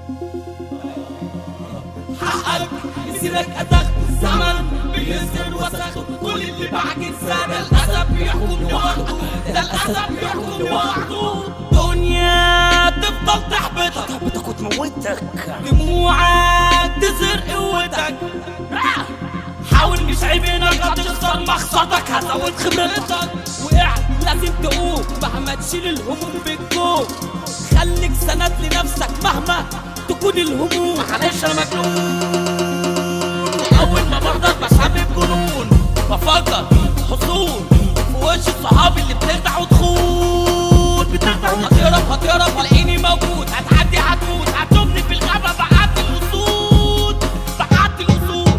حقك يصيرك أدق الزمن بيصير وسخ كل اللي بعد إنسان الأسف بيحكم لوحده ده الأسف بيحكم لوحده دنيا تفضل تحبطك تحبطك وتموتك دموعك تزر قوتك حاول مش عيب انك هتخسر مخسرتك هزود خبرتك وقعت لازم تقوم مهما تشيل الهموم بالكوم خليك سند لنفسك مهما تكون الهموم معلش انا مجنون اول ما برضك بسبب جنون بفكر حصول في وش الصحاب اللي بتخدع وتخون بتخدع هتهرب هتهرب هتلاقيني موجود هتعدي هتموت هتشوفني في الغابة بعدي الأسود بعدي الأسود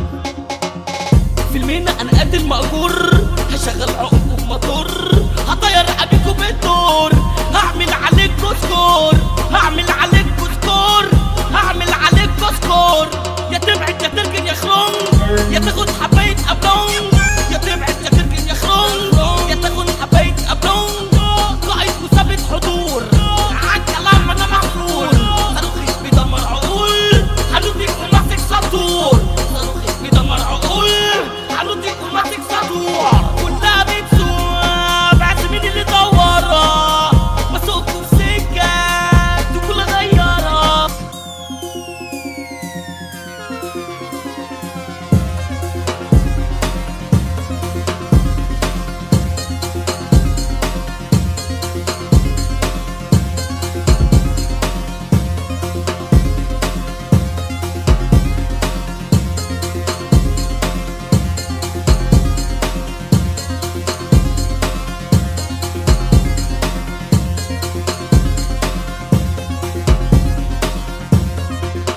في المهنة أنا قد المأجور هشغل عقد موتور هطير رقبتكم بالدور هعمل عليكوا سكور هعمل عليكوا سكور هعمل عليكوا سكور يا تبعد يا تركن يا خرون يا تاخد حباية أبلون يا تبعد يا تركن يا خرون يا تاخد حباية أبلون قائد مثبت حضور عالكلام أنا محظور صاروخي بيدمر عقول حدودي وماسك سطور صاروخي بيدمر عقول حدودي وماسك سطور كلها بتسوق بعد مين اللي دورها بسوقكوا في سكة دي كلها غيرها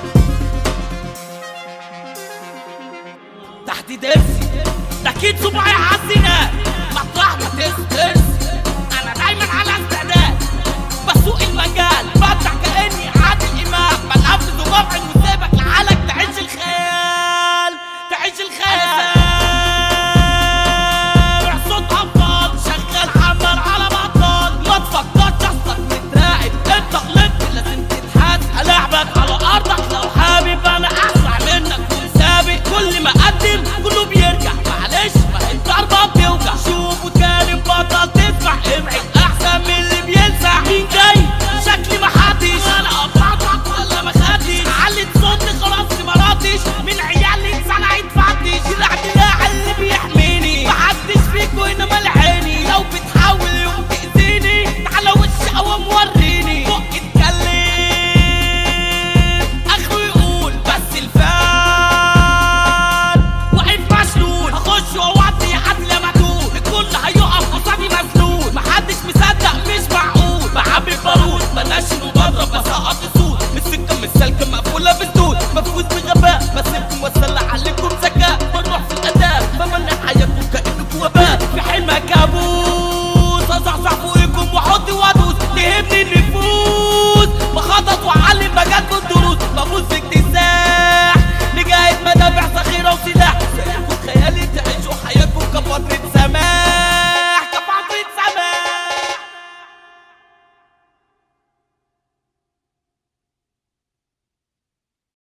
تحت درسي ده اكيد صباعي